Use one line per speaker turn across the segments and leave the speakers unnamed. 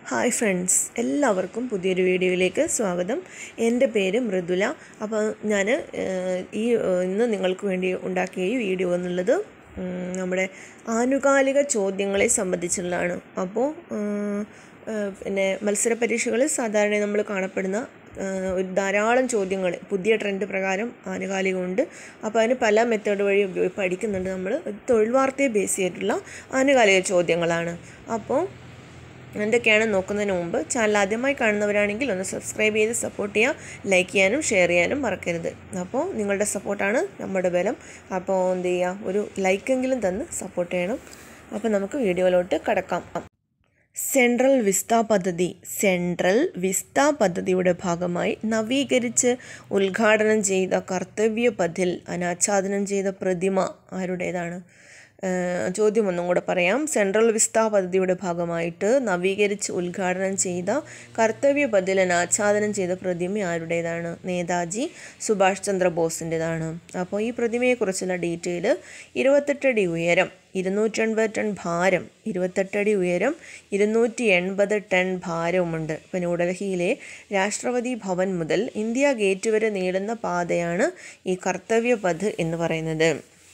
hi friends എല്ലാവർക്കും പുതിയൊരു വീഡിയോയിലേക്ക് സ്വാഗതം എൻ്റെ പേര് മൃദുല അപ്പോൾ ഞാൻ ഈ ഏഹ്, ഇന്ന് നിങ്ങൾക്ക് വേണ്ടി ഉണ്ടാക്കിയ ഈ വീഡിയോ എന്നുള്ളത് ഉം, നമ്മുടെ ആനുകാലിക ചോദ്യങ്ങളെ സംബന്ധിച്ചുള്ളതാണ് അപ്പോൾ ഉം, ഏഹ്, പിന്നെ മത്സര പരീക്ഷകളിൽ സാധാരണ നമ്മൾ കാണപ്പെടുന്ന ഏഹ്, ഒരു ധാരാളം ചോദ്യങ്ങൾ പുതിയ ട്രെൻഡ് പ്രകാരം ആനുകാലികമുണ്ട് അപ്പോൾ അതിന് പല മെത്തേഡ് വഴി ഉപയോഗി പഠിക്കുന്നുണ്ട് നമ്മൾ തൊഴിൽ വാർത്തയെ ബേസ് ചെയ്തിട്ടുള്ള ആനുകാലിക ചോദ്യങ്ങളാണ് അപ്പോൾ എന്തൊക്കെയാണ് നോക്കുന്നതിന് മുമ്പ് ചാനൽ ആദ്യമായി കാണുന്നവരാണെങ്കിൽ ഒന്ന് സബ്സ്ക്രൈബ് ചെയ്ത് സപ്പോർട്ട് ചെയ്യുക ലൈക്ക് ചെയ്യാനും ഷെയർ ചെയ്യാനും മറക്കരുത് അപ്പോൾ നിങ്ങളുടെ സപ്പോർട്ടാണ് നമ്മുടെ ബലം അപ്പോൾ എന്ത് ചെയ്യുക ഒരു ലൈക്കെങ്കിലും തന്ന് സപ്പോർട്ട് ചെയ്യണം അപ്പോൾ നമുക്ക് വീഡിയോയിലോട്ട് കടക്കാം സെൻട്രൽ വിസ്ത പദ്ധതി സെൻട്രൽ വിസ്ത പദ്ധതിയുടെ ഭാഗമായി നവീകരിച്ച് ഉദ്ഘാടനം ചെയ്ത കർത്തവ്യ പഥിൽ അനാച്ഛാദനം ചെയ്ത പ്രതിമ ആരുടേതാണ് ഏഹ് ചോദ്യം ഒന്നും കൂടെ പറയാം സെൻട്രൽ വിസ്ത പദ്ധതിയുടെ ഭാഗമായിട്ട് നവീകരിച്ച് ഉദ്ഘാടനം ചെയ്ത കർത്തവ്യ പഥിൽ അനാച്ഛാദനം ചെയ്ത പ്രതിമ ആരുടേതാണ് നേതാജി സുഭാഷ് ചന്ദ്ര ബോസിൻ്റെതാണ് അപ്പോൾ ഈ പ്രതിമയെക്കുറിച്ചുള്ള ഡീറ്റെയിൽ ഇരുപത്തെട്ടടി ഉയരം ഇരുന്നൂറ്റെൺപത് ടൺ ഭാരം ഇരുപത്തെട്ടടി ഉയരം ഇരുന്നൂറ്റി എൺപത് ടൺ ഭാരവുമുണ്ട് ഇപ്പോൾ ന്യൂഡൽഹിയിലെ രാഷ്ട്രപതി ഭവൻ മുതൽ ഇന്ത്യ ഗേറ്റ് വരെ നീളുന്ന പാതയാണ് ഈ കർത്തവ്യ പഥ് എന്ന് പറയുന്നത്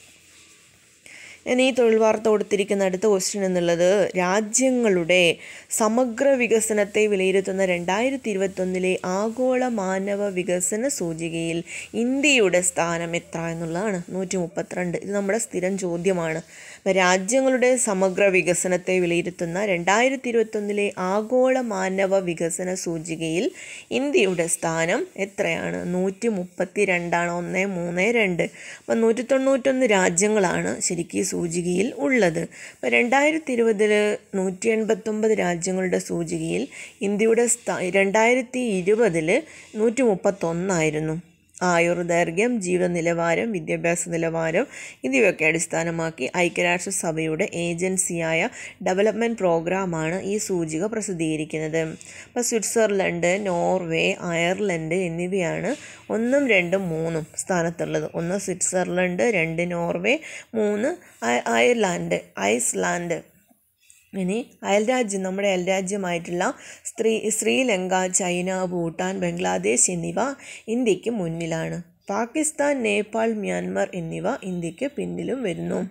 ഞാൻ ഈ തൊഴിൽ വാർത്ത കൊടുത്തിരിക്കുന്ന അടുത്ത ക്വസ്റ്റ്യൻ എന്നുള്ളത് രാജ്യങ്ങളുടെ സമഗ്ര വികസനത്തെ വിലയിരുത്തുന്ന രണ്ടായിരത്തി ഇരുപത്തൊന്നിലെ ആഗോള മാനവ വികസന സൂചികയിൽ ഇന്ത്യയുടെ സ്ഥാനം എത്ര എന്നുള്ളതാണ് നൂറ്റി മുപ്പത്തിരണ്ട് ഇത് നമ്മുടെ സ്ഥിരം ചോദ്യമാണ് അപ്പോൾ രാജ്യങ്ങളുടെ സമഗ്ര വികസനത്തെ വിലയിരുത്തുന്ന രണ്ടായിരത്തി ഇരുപത്തൊന്നിലെ ആഗോള മാനവ വികസന സൂചികയിൽ ഇന്ത്യയുടെ സ്ഥാനം എത്രയാണ് നൂറ്റി മുപ്പത്തി രണ്ടാണ് ഒന്ന് മൂന്ന് രണ്ട് അപ്പം നൂറ്റി തൊണ്ണൂറ്റൊന്ന് രാജ്യങ്ങളാണ് ശരിക്കും ഈ സൂചികയിൽ ഉള്ളത് അപ്പോൾ രണ്ടായിരത്തി ഇരുപതിൽ നൂറ്റി എൺപത്തൊമ്പത് രാജ്യങ്ങളുടെ സൂചികയിൽ ഇന്ത്യയുടെ സ്ഥാ രണ്ടായിരത്തി ഇരുപതിൽ നൂറ്റി മുപ്പത്തൊന്നായിരുന്നു ആയുർദൈർഘ്യം ജീവിത നിലവാരം വിദ്യാഭ്യാസ നിലവാരം എന്നിവയൊക്കെ അടിസ്ഥാനമാക്കി ഐക്യരാഷ്ട്രസഭയുടെ ഏജൻസിയായ ഡെവലപ്മെൻറ്റ് പ്രോഗ്രാമാണ് ഈ സൂചിക പ്രസിദ്ധീകരിക്കുന്നത് അപ്പോൾ സ്വിറ്റ്സർലൻഡ് നോർവേ അയർലൻഡ് എന്നിവയാണ് ഒന്നും രണ്ടും മൂന്നും സ്ഥാനത്തുള്ളത് ഒന്ന് സ്വിറ്റ്സർലൻഡ് രണ്ട് നോർവേ മൂന്ന് അയ- അയർലാൻഡ് ഐസ്ലാൻഡ് ഇനി അയൽരാജ്യം നമ്മുടെ അയൽരാജ്യമായിട്ടുള്ള സ്ത്രീ ശ്രീലങ്ക ചൈന ഭൂട്ടാൻ ബംഗ്ലാദേശ് എന്നിവ ഇന്ത്യക്ക് മുന്നിലാണ് പാകിസ്ഥാൻ നേപ്പാൾ മ്യാൻമർ എന്നിവ ഇന്ത്യക്ക് പിന്നിലും വരുന്നു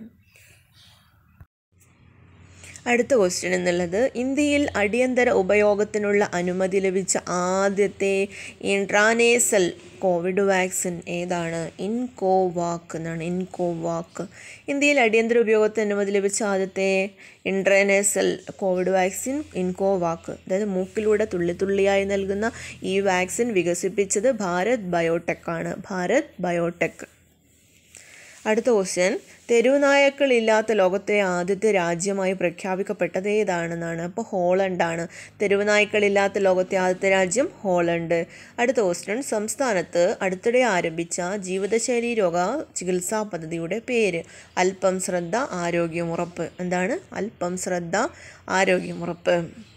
അടുത്ത ക്വസ്റ്റ്യൻ എന്നുള്ളത് ഇന്ത്യയിൽ അടിയന്തര ഉപയോഗത്തിനുള്ള അനുമതി ലഭിച്ച ആദ്യത്തെ ഇൻട്രാനേസൽ കോവിഡ് വാക്സിൻ ഏതാണ് ഇൻകോവാക്ക് എന്നാണ് ഇൻകോവാക്ക് ഇന്ത്യയിൽ അടിയന്തര ഉപയോഗത്തിന് അനുമതി ലഭിച്ച ആദ്യത്തെ ഇൻട്രാനേസൽ കോവിഡ് വാക്സിൻ ഇൻകോവാക്ക് അതായത് മൂക്കിലൂടെ തുള്ളി തുള്ളിയായി നൽകുന്ന ഈ വാക്സിൻ വികസിപ്പിച്ചത് ഭാരത് ബയോടെക് ആണ് ഭാരത് ബയോടെക് അടുത്ത ക്വസ്റ്റ്യൻ തെരുവുനായക്കളില്ലാത്ത ലോകത്തെ ആദ്യത്തെ രാജ്യമായി പ്രഖ്യാപിക്കപ്പെട്ടത് ഏതാണെന്നാണ് അപ്പോൾ ഹോളണ്ടാണ് തെരുവുനായ്ക്കളില്ലാത്ത ലോകത്തെ ആദ്യത്തെ രാജ്യം ഹോളണ്ട് അടുത്ത ക്വസ്റ്റ്യൻ സംസ്ഥാനത്ത് അടുത്തിടെ ആരംഭിച്ച ജീവിതശൈലി രോഗ ചികിത്സാ പദ്ധതിയുടെ പേര് അല്പം ശ്രദ്ധ ആരോഗ്യമുറപ്പ് എന്താണ് അല്പം ശ്രദ്ധ ആരോഗ്യമുറപ്പ്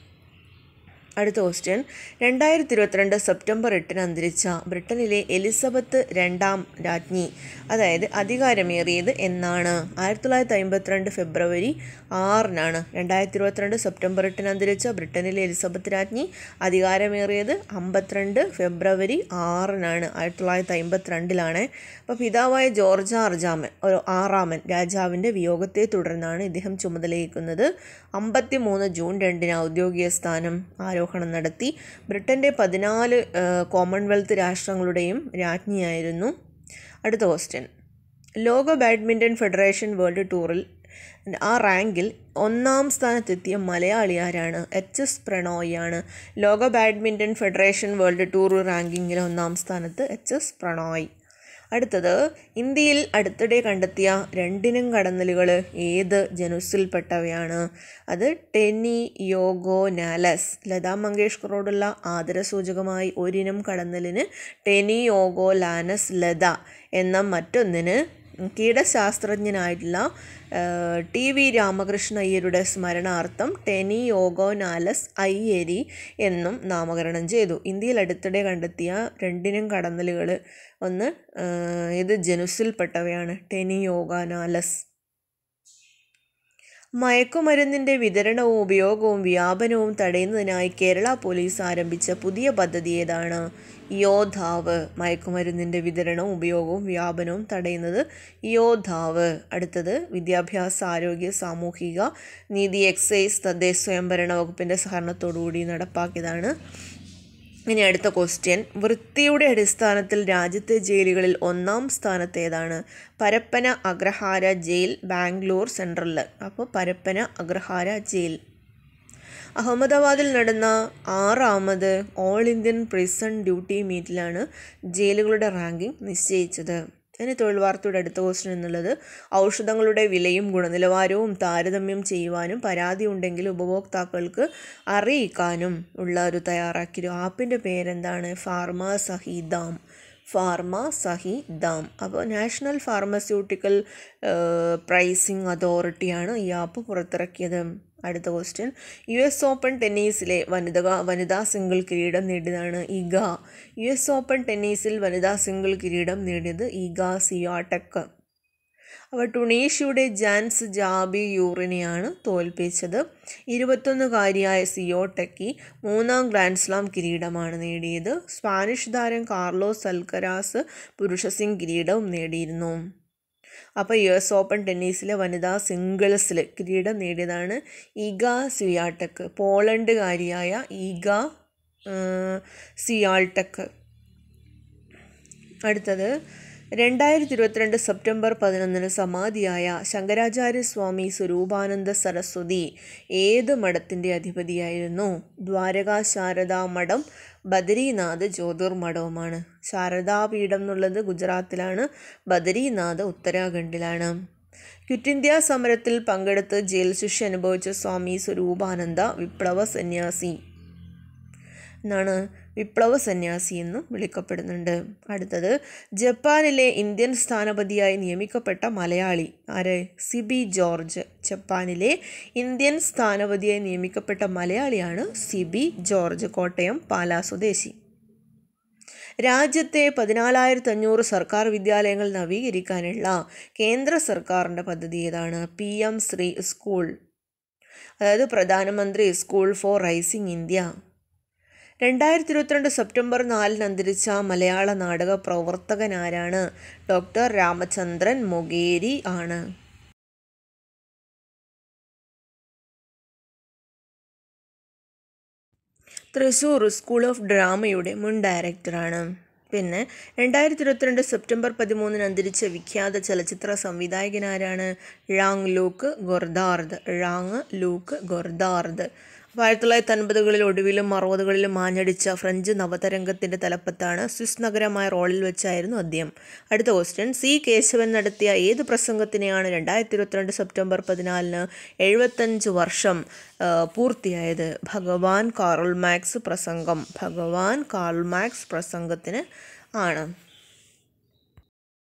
അടുത്ത ക്വസ്റ്റ്യൻ രണ്ടായിരത്തി ഇരുപത്തിരണ്ട് സെപ്റ്റംബർ എട്ടിന് അന്തരിച്ച ബ്രിട്ടനിലെ എലിസബത്ത് രണ്ടാം രാജ്ഞി അതായത് അധികാരമേറിയത് എന്നാണ് ആയിരത്തി തൊള്ളായിരത്തി അമ്പത്തിരണ്ട് ഫെബ്രുവരി ആറിനാണ് രണ്ടായിരത്തി ഇരുപത്തിരണ്ട് സെപ്റ്റംബർ എട്ടിന് അന്തരിച്ച ബ്രിട്ടനിലെ എലിസബത്ത് രാജ്ഞി അധികാരമേറിയത് അമ്പത്തിരണ്ട് ഫെബ്രുവരി ആറിനാണ് ആയിരത്തി തൊള്ളായിരത്തി അമ്പത്തിരണ്ടിലാണ് അപ്പോൾ പിതാവായ ജോർജ് അർജാമൻ ഒരു ആറാമൻ രാജാവിൻ്റെ വിയോഗത്തെ തുടർന്നാണ് ഇദ്ദേഹം ചുമതലയേക്കുന്നത് അമ്പത്തി മൂന്ന് ജൂൺ രണ്ടിന് ഔദ്യോഗിക സ്ഥാനം ആരോഹണം നടത്തി ബ്രിട്ടൻ്റെ പതിനാല് ഏഹ്, കോമൺവെൽത്ത് രാഷ്ട്രങ്ങളുടെയും രാജ്ഞിയായിരുന്നു അടുത്ത ക്വസ്റ്റ്യൻ ലോക ബാഡ്മിൻ്റൺ ഫെഡറേഷൻ വേൾഡ് ടൂറിൽ ആ റാങ്കിൽ ഒന്നാം സ്ഥാനത്തെത്തിയ മലയാളി ആരാണ് എച്ച് എസ് പ്രണോയാണ് ലോക ബാഡ്മിൻ്റൺ ഫെഡറേഷൻ വേൾഡ് ടൂർ റാങ്കിങ്ങിൽ ഒന്നാം സ്ഥാനത്ത് എച്ച് എസ് പ്രണോയ് അടുത്തത് ഇന്ത്യയിൽ അടുത്തിടെ കണ്ടെത്തിയ രണ്ടിനം കടന്നലുകൾ ഏത് ജനുസിൽപ്പെട്ടവയാണ് അത് ടെനി യോഗോ നാലസ് ലതാ മങ്കേഷ്കറോടുള്ള ആദരസൂചകമായി ഒരിനം കടന്നലിന് ടെനി യോഗോ ലാനസ് ലത എന്ന മറ്റൊന്നിന് കീടശാസ്ത്രജ്ഞനായിട്ടുള്ള ടി വി രാമകൃഷ്ണ അയ്യരുടെ സ്മരണാർത്ഥം ടെനി യോഗോനാലസ് അയ്യരി എന്നും നാമകരണം ചെയ്തു ഇന്ത്യയിൽ അടുത്തിടെ കണ്ടെത്തിയ രണ്ടിനം കടന്നലുകൾ ഒന്ന് ആ, ഇത് ജനുസിൽപ്പെട്ടവയാണ് ടെനി യോഗാനാലസ് മയക്കുമരുന്നിൻ്റെ വിതരണവും ഉപയോഗവും വ്യാപനവും തടയുന്നതിനായി കേരള പോലീസ് ആരംഭിച്ച പുതിയ പദ്ധതി ഏതാണ് യോദ്ധാവ് മയക്കുമരുന്നിൻ്റെ വിതരണവും ഉപയോഗവും വ്യാപനവും തടയുന്നത് യോദ്ധാവ് അടുത്തത് വിദ്യാഭ്യാസ ആരോഗ്യ സാമൂഹിക നീതി എക്സൈസ് തദ്ദേശ സ്വയംഭരണ വകുപ്പിൻ്റെ സഹകരണത്തോടുകൂടി നടപ്പാക്കിയതാണ് ഇനി അടുത്ത ക്വസ്റ്റ്യൻ വൃത്തിയുടെ അടിസ്ഥാനത്തിൽ രാജ്യത്തെ ജയിലുകളിൽ ഒന്നാം സ്ഥാനത്ത് ഏതാണ് പരപ്പന അഗ്രഹാര ജയിൽ ബാംഗ്ലൂർ സെൻട്രലിൽ അപ്പോൾ പരപ്പന അഗ്രഹാര ജയിൽ അഹമ്മദാബാദിൽ നടന്ന ആറാമത് ഓൾ ഇന്ത്യൻ പ്രിസൺ ഡ്യൂട്ടി മീറ്റിലാണ് ജയിലുകളുടെ റാങ്കിംഗ് നിശ്ചയിച്ചത് ഇനി തൊഴിൽ വാർത്തയുടെ അടുത്ത ക്വസ്റ്റ്യൻ എന്നുള്ളത് ഔഷധങ്ങളുടെ വിലയും ഗുണനിലവാരവും താരതമ്യം ചെയ്യുവാനും പരാതി ഉണ്ടെങ്കിൽ ഉപഭോക്താക്കൾക്ക് അറിയിക്കാനും ഉള്ള ഒരു തയ്യാറാക്കിയൊരു ആപ്പിൻ്റെ പേരെന്താണ് ഫാർമ സഹിദാം ഫാർമ സഹിദാം അപ്പോൾ നാഷണൽ ഫാർമസ്യൂട്ടിക്കൽ പ്രൈസിംഗ് അതോറിറ്റിയാണ് ഈ ആപ്പ് പുറത്തിറക്കിയത് അടുത്ത ക്വസ്റ്റ്യൻ യു എസ് ഓപ്പൺ ടെന്നീസിലെ വനിതാ വനിതാ സിംഗിൾ കിരീടം നേടിയതാണ് ഇഗ യു എസ് ഓപ്പൺ ടെന്നീസിൽ വനിതാ സിംഗിൾ കിരീടം നേടിയത് ഇഗ സിയാടെക് അപ്പോൾ ടുണീഷ്യയുടെ ജാൻസ് ജാബി യൂറിനെയാണ് തോൽപ്പിച്ചത് ഇരുപത്തൊന്നുകാരിയായ സിയോടെക്കി മൂന്നാം ഗ്രാൻഡ് സ്ലാം കിരീടമാണ് നേടിയത് സ്പാനിഷ് താരം കാർലോസ് അൽക്കരാസ് പുരുഷ സിംഗ് കിരീടവും നേടിയിരുന്നു അപ്പോൾ യു എസ് ഓപ്പൺ ടെന്നീസിലെ വനിതാ സിംഗിൾസിൽ കിരീടം നേടിയതാണ് ഈഗ സിയാടെക് പോളണ്ടുകാരിയായ ഈഗ സിയാൾടെക് അടുത്തത് രണ്ടായിരത്തി ഇരുപത്തിരണ്ട് സെപ്റ്റംബർ പതിനൊന്നിന് സമാധിയായ ശങ്കരാചാര്യസ്വാമി സ്വരൂപാനന്ദ സരസ്വതി ഏത് മഠത്തിൻ്റെ അധിപതിയായിരുന്നു ദ്വാരകാ ശാരദാ മഠം ബദരീനാഥ് ജ്യോതിർമഠവുമാണ് ശാരദാപീഠം എന്നുള്ളത് ഗുജറാത്തിലാണ് ബദരീനാഥ് ഉത്തരാഖണ്ഡിലാണ് ക്വിറ്റ് ഇന്ത്യ സമരത്തിൽ പങ്കെടുത്ത് ജയിൽ ശിക്ഷ അനുഭവിച്ച സ്വാമി സ്വരൂപാനന്ദ വിപ്ലവ സന്യാസി എന്നാണ് വിപ്ലവ സന്യാസി എന്നും വിളിക്കപ്പെടുന്നുണ്ട് അടുത്തത് ജപ്പാനിലെ ഇന്ത്യൻ സ്ഥാനപതിയായി നിയമിക്കപ്പെട്ട മലയാളി ആര് സിബി ജോർജ് ജപ്പാനിലെ ഇന്ത്യൻ സ്ഥാനപതിയായി നിയമിക്കപ്പെട്ട മലയാളിയാണ് സിബി ജോർജ് കോട്ടയം പാലാ സ്വദേശി രാജ്യത്തെ പതിനാലായിരത്തി അഞ്ഞൂറ് സർക്കാർ വിദ്യാലയങ്ങൾ നവീകരിക്കാനുള്ള കേന്ദ്ര സർക്കാരിൻ്റെ പദ്ധതി ഏതാണ് പി എം ശ്രീ സ്കൂൾ അതായത് പ്രധാനമന്ത്രി സ്കൂൾ ഫോർ റൈസിംഗ് ഇന്ത്യ രണ്ടായിരത്തി ഇരുപത്തിരണ്ട് സെപ്റ്റംബർ നാലിന് അന്തരിച്ച മലയാള നാടക പ്രവർത്തകനാരാണ് ഡോക്ടർ രാമചന്ദ്രൻ മൊഗേരി ആണ് തൃശ്ശൂർ സ്കൂൾ ഓഫ് ഡ്രാമയുടെ മുൻ ഡയറക്ടറാണ് പിന്നെ രണ്ടായിരത്തി ഇരുപത്തിരണ്ട് സെപ്റ്റംബർ പതിമൂന്നിന് അന്തരിച്ച വിഖ്യാത ചലച്ചിത്ര സംവിധായകനാരാണ് ഴാങ് ലൂക്ക് ഗൊർദാർദ് ഴാങ് ലൂക്ക് ഗൊർദാർദ് അപ്പോൾ ആയിരത്തി തൊള്ളായിരത്തി അൻപതുകളിൽ ഒടുവിലും അറുപതുകളിലും മാഞ്ഞടിച്ച ഫ്രഞ്ച് നവതരംഗത്തിൻ്റെ തലപ്പത്താണ് സ്വിസ് നഗരമായ റോളിൽ വെച്ചായിരുന്നു അദ്ദേഹം അടുത്ത ക്വസ്റ്റ്യൻ സി കേശവൻ നടത്തിയ ഏത് പ്രസംഗത്തിനെയാണ് രണ്ടായിരത്തി ഇരുപത്തിരണ്ട് സെപ്റ്റംബർ പതിനാലിന് എഴുപത്തഞ്ച് വർഷം ആ, പൂർത്തിയായത് ഭഗവാൻ കാർൾ മാക്സ് പ്രസംഗം ഭഗവാൻ കാർൾ മാക്സ് പ്രസംഗത്തിന് ആണ്